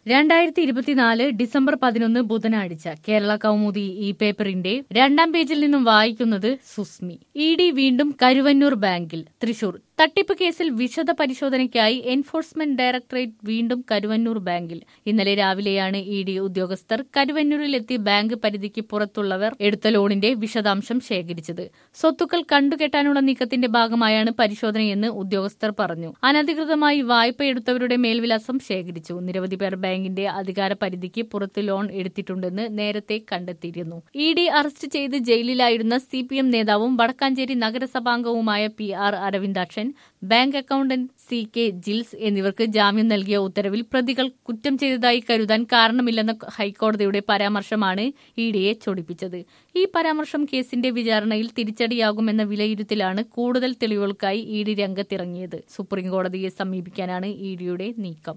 രണ്ടായിരത്തി ഇരുപത്തിനാല് ഡിസംബർ പതിനൊന്ന് ബുധനാഴ്ച കേരള കൗമുദി ഈ പേപ്പറിന്റെ രണ്ടാം പേജിൽ നിന്നും വായിക്കുന്നത് സുസ്മി ഇ ഡി വീണ്ടും കരുവന്നൂർ ബാങ്കിൽ തൃശൂർ തട്ടിപ്പ് കേസിൽ വിശദ പരിശോധനയ്ക്കായി എൻഫോഴ്സ്മെന്റ് ഡയറക്ടറേറ്റ് വീണ്ടും കരുവന്നൂർ ബാങ്കിൽ ഇന്നലെ രാവിലെയാണ് ഇ ഡി ഉദ്യോഗസ്ഥർ കരുവന്നൂരിലെത്തി ബാങ്ക് പരിധിക്ക് പുറത്തുള്ളവർ എടുത്ത ലോണിന്റെ വിശദാംശം ശേഖരിച്ചത് സ്വത്തുക്കൾ കണ്ടുകെട്ടാനുള്ള നീക്കത്തിന്റെ ഭാഗമായാണ് പരിശോധനയെന്ന് ഉദ്യോഗസ്ഥർ പറഞ്ഞു അനധികൃതമായി വായ്പ എടുത്തവരുടെ മേൽവിലാസം ശേഖരിച്ചു നിരവധി പേർ ബാങ്കിന്റെ അധികാര പരിധിക്ക് പുറത്ത് ലോൺ എടുത്തിട്ടുണ്ടെന്ന് നേരത്തെ കണ്ടെത്തിയിരുന്നു ഇ ഡി അറസ്റ്റ് ചെയ്ത് ജയിലിലായിരുന്ന സി പി എം നേതാവും വടക്കാഞ്ചേരി നഗരസഭാംഗവുമായ P R Aravindakshan bank accountant C K Jils എന്നിവർക്ക് ജാമ്യം നൽകിയ ഉത്തരവിൽ പ്രതികൾ കുറ്റം ചെയ്തതായി കരുതാൻ കാരണമില്ലെന്ന ഹൈക്കോടതിയുടെ പരാമർശമാണ് ഇ ഡിയെ ചൊടിപ്പിച്ചത് ഈ പരാമർശം കേസിന്റെ വിചാരണയിൽ തിരിച്ചടിയാകുമെന്ന വിലയിരുത്തലാണ് കൂടുതൽ തെളിവുകൾക്കായി ഇ ഡി രംഗത്തിറങ്ങിയത് സുപ്രീംകോടതിയെ സമീപിക്കാനാണ് ഇ ഡിയുടെ നീക്കം